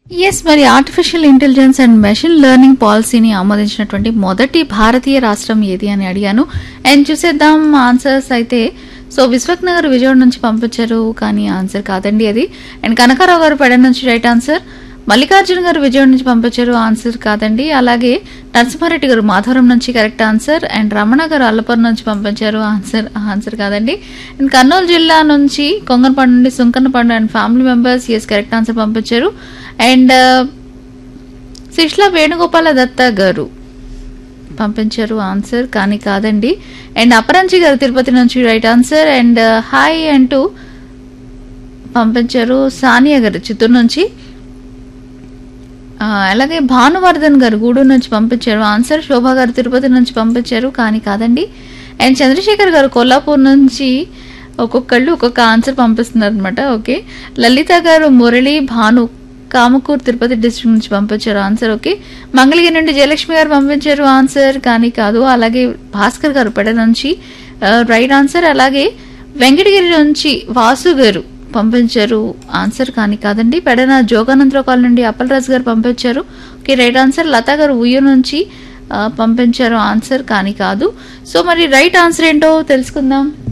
yes మరి artificial intelligence and machine learning పాలసీని ఆమోదించినటువంటి మొదటి భారతీయ రాష్ట్రం ఏది అని అడిగాను అండ్ చూసేద్దాం ఆన్సర్స్ అయితే సో విశ్వక్ నగర్ విజయవాడ నుంచి పంపించారు కానీ ఆన్సర్ కాదండి అది అండ్ కనకారావు గారు పెడ నుంచి రైట్ ఆన్సర్ మల్లికార్జున గారు విజయవాడ నుంచి పంపించారు ఆన్సర్ కాదండి అలాగే నరసింహారెడ్డి గారు మాధవరం నుంచి కరెక్ట్ ఆన్సర్ అండ్ రమణ గారు అల్లపురం నుంచి పంపించారు ఆన్సర్ ఆన్సర్ కాదండి అండ్ కర్నూలు జిల్లా నుంచి కొంగనపాడు నుండి Sunkannapadu and family members yes correct answer పంపించారు అండ్ శిష్ల వేణుగోపాల దత్త గారు పంపించారు ఆన్సర్ కానీ కాదండి అండ్ అపరంజి గారు తిరుపతి నుంచి రైట్ ఆన్సర్ అండ్ హాయ్ అంటూ పంపించారు సానియా గారు చిత్తూరు నుంచి ఆ, అలాగే భానువర్ధన్ గారు గూడూరు నుంచి పంపించారు ఆన్సర్ శోభా గారు తిరుపతి నుంచి పంపించారు కానీ కాదండి అండ్ చంద్రశేఖర్ గారు కొల్లాపూర్ నుంచి ఒక్కొక్కళ్ళు ఒక్కొక్క ఆన్సర్ పంపిస్తున్నారు అనమాట ఓకే లలిత గారు మురళి భాను కామకూర్ తిరుపతి డిస్ట్రిక్ట్ నుంచి పంపించారు ఆన్సర్ ఓకే మంగళగిరి నుండి జయలక్ష్మి గారు పంపించారు ఆన్సర్ కానీ కాదు అలాగే భాస్కర్ గారు పెడ నుంచి ఆ, రైట్ ఆన్సర్ అలాగే వెంకటగిరి నుంచి వాసు గారు పంపించారు ఆన్సర్ కానీ కాదండి పెడన జోగానందరావు కాల్ నుండి అప్పలరాజు గారు పంపించారు ఓకే రైట్ ఆన్సర్ లతా గారు ఉయ్యూరు నుంచి ఆ, పంపించారు ఆన్సర్ కానీ కాదు సో మరి రైట్ ఆన్సర్ ఏంటో తెలుసుకుందాం